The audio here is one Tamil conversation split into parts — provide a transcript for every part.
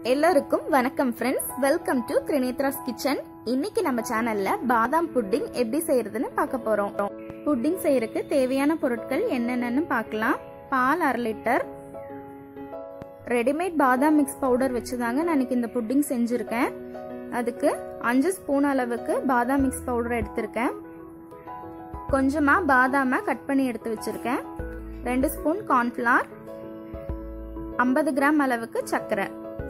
எல்லாருக்கும் வணக்கம் friends welcome to Trinetras kitchen இன்னைக்கு நம்ம சேனல்ல பாதாம் புட்டிங் எப்படி செய்யறதுன்னு பார்க்க போறோம் புட்டிங் செய்யறதுக்கு தேவையான பொருட்கள் என்னென்னு பார்க்கலாம் பால் அரை லிட்டர் ரெடிமேட் பாதாம் மிக்ஸ் பவுடர் வச்சு தாங்க நான் இன்னைக்கு இந்த புட்டிங் செஞ்சுருக்கேன் அதுக்கு அஞ்சு ஸ்பூன் அளவுக்கு பாதாம் மிக்ஸ் பவுடர் எடுத்திருக்கேன் கொஞ்சமாக பாதாமை கட் பண்ணி எடுத்து வச்சுருக்கேன் ரெண்டு ஸ்பூன் கார்ன்ஃப்ளார் ஐம்பது கிராம் அளவுக்கு சர்க்கரை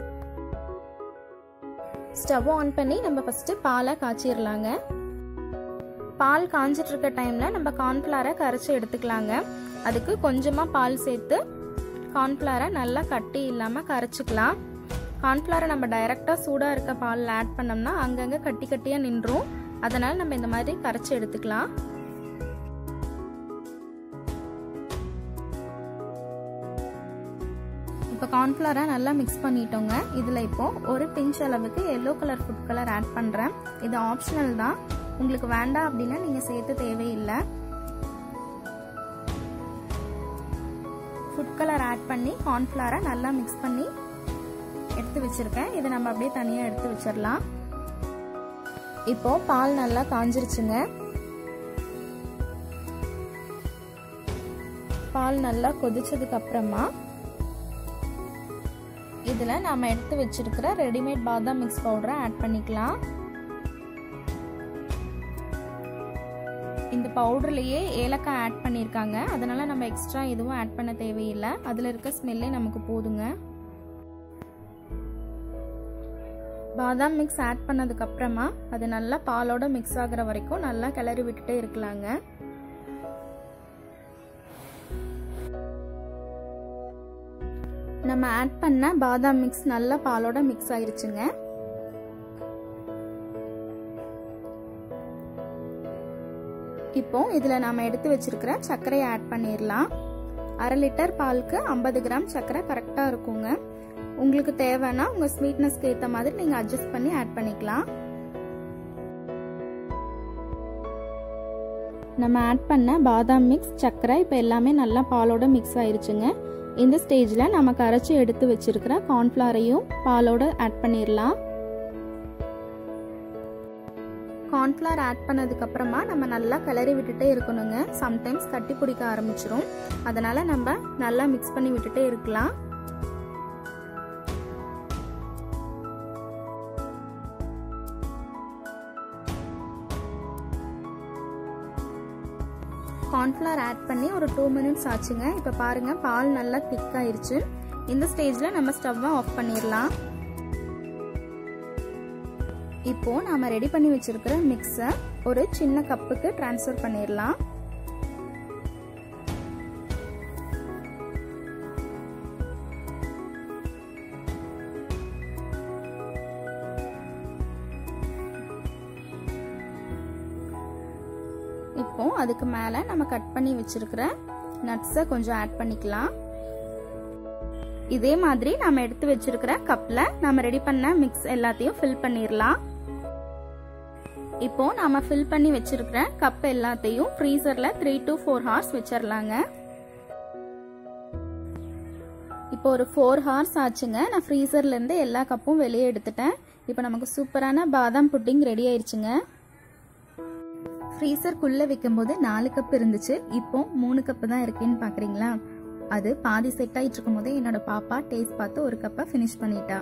ஸ்டவ் ஆன் பண்ணி நம்ம ஃபஸ்ட்டு பாலை காய்ச்சிடலாங்க பால் காஞ்சிட்டு இருக்க டைமில் நம்ம கார்ன்ஃப்ளாரை கரைச்சி எடுத்துக்கலாங்க அதுக்கு கொஞ்சமாக பால் சேர்த்து கார்ன்ஃப்ளாரை நல்லா கட்டி இல்லாமல் கரைச்சிக்கலாம் கார்ன்ஃப்ளாரை நம்ம டைரெக்டாக சூடாக இருக்க பாலில் ஆட் பண்ணோம்னா அங்கங்கே கட்டி கட்டியாக நின்றும் அதனால் நம்ம இந்த மாதிரி கரைச்சி எடுத்துக்கலாம் இப்போ கார்ன்ஃப்ளவரை நல்லா மிக்ஸ் பண்ணிட்டோங்க இதில் இப்போ ஒரு பிஞ்ச் அளவுக்கு yellow colour food colour add பண்ணுறேன் இது ஆப்ஷனல் தான் உங்களுக்கு வேண்டாம் அப்படின்னா நீங்கள் சேர்த்து தேவையில்லை ஃபுட் கலர் ஆட் பண்ணி கார்ன்ஃப்ளவரை நல்லா மிக்ஸ் பண்ணி எடுத்து வச்சுருக்கேன் இதை நம்ம அப்படியே தனியாக எடுத்து வச்சிடலாம் இப்போ பால் நல்லா காஞ்சிருச்சுங்க பால் நல்லா கொதிச்சதுக்கு அப்புறமா இதில் நாம் எடுத்து வச்சிருக்கிற ரெடிமேட் பாதாம் மிக்ஸ் பவுடரை ஆட் பண்ணிக்கலாம் இந்த பவுடர்லேயே ஏலக்காய் ஆட் பண்ணியிருக்காங்க அதனால் நம்ம எக்ஸ்ட்ரா எதுவும் ஆட் பண்ண தேவையில்லை அதில் இருக்க ஸ்மெல்லே நமக்கு போதுங்க பாதாம் மிக்ஸ் ஆட் பண்ணதுக்கு அப்புறமா அது நல்லா பாலோட மிக்ஸ் ஆகிற வரைக்கும் நல்லா கிளறி விட்டுட்டே இருக்கலாங்க நம்ம ஆட் பண்ண பாதாம் மிக்ஸ் நல்லா பாலோட மிக்ஸ் ஆயிருச்சுங்க இப்போ இதில் நாம் எடுத்து வச்சிருக்கிற சர்க்கரையை ஆட் பண்ணிடலாம் அரை லிட்டர் பாலுக்கு ஐம்பது கிராம் சர்க்கரை கரெக்டாக இருக்குங்க உங்களுக்கு தேவைன்னா உங்கள் ஸ்வீட்னஸ்க்கு ஏற்ற மாதிரி நீங்கள் அட்ஜஸ்ட் பண்ணி ஆட் பண்ணிக்கலாம் நம்ம ஆட் பண்ண பாதாம் மிக்ஸ் சர்க்கரை இப்போ எல்லாமே நல்லா பாலோட மிக்ஸ் ஆயிருச்சுங்க இந்த ஸ்டேஜில் நம்ம கரைச்சி எடுத்து வச்சிருக்கிற கார்ன்ஃப்ளவரையும் பாலோட ஆட் பண்ணிடலாம் கார்ன்ஃப்ளவர் ஆட் பண்ணதுக்கப்புறமா நம்ம நல்லா கிளறி விட்டுட்டே இருக்கணுங்க சம்டைம்ஸ் கட்டி பிடிக்க ஆரம்பிச்சிரும் அதனால் நம்ம நல்லா மிக்ஸ் பண்ணி விட்டுட்டே இருக்கலாம் கார்ன்ஃப்ளவர் ஆட் பண்ணி ஒரு டூ மினிட்ஸ் ஆச்சுங்க இப்போ பாருங்கள் பால் நல்லா திக்காயிருச்சு இந்த ஸ்டேஜில் நம்ம ஸ்டவ்வை ஆஃப் பண்ணிடலாம் இப்போ நாம் ரெடி பண்ணி வச்சிருக்கிற மிக்ஸை ஒரு சின்ன கப்புக்கு டிரான்ஸ்ஃபர் பண்ணிடலாம் இப்போ அதுக்கு மேலே நம்ம கட் பண்ணி வச்சிருக்கிற நட்ஸை கொஞ்சம் ஆட் பண்ணிக்கலாம் இதே மாதிரி நம்ம எடுத்து வச்சிருக்கிற கப்பில் நம்ம ரெடி பண்ண மிக்ஸ் எல்லாத்தையும் ஃபில் பண்ணிடலாம் இப்போ நம்ம ஃபில் பண்ணி வச்சிருக்கிற கப் எல்லாத்தையும் ஃப்ரீசரில் த்ரீ டு ஃபோர் ஹவர்ஸ் வச்சிடலாங்க இப்போ ஒரு ஃபோர் ஹவர்ஸ் ஆச்சுங்க நான் ஃப்ரீசர்லேருந்து எல்லா கப்பும் வெளியே எடுத்துட்டேன் இப்போ நமக்கு சூப்பரான பாதாம் புட்டிங் ரெடி ஆயிடுச்சுங்க ஃப்ரீசர்க்குள்ளே வைக்கும்போது நாலு கப் இருந்துச்சு இப்போ மூணு கப்பு தான் இருக்குன்னு பார்க்குறீங்களா அது பாதி செட் ஆகிட்டு இருக்கும் போதே என்னோட பாப்பா டேஸ்ட் பார்த்து ஒரு கப்பை ஃபினிஷ் பண்ணிட்டா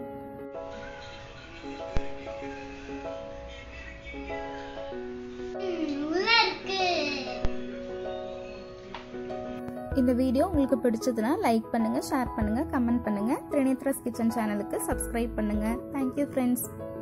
இந்த வீடியோ உங்களுக்கு பிடிச்சதுன்னா லைக் பண்ணுங்க ஷேர் பண்ணுங்க கமெண்ட் பண்ணுங்க திரிநேத்ராஸ் கிச்சன் சேனலுக்கு சப்ஸ்கிரைப் பண்ணுங்க தேங்க்யூ ஃப்ரெண்ட்ஸ்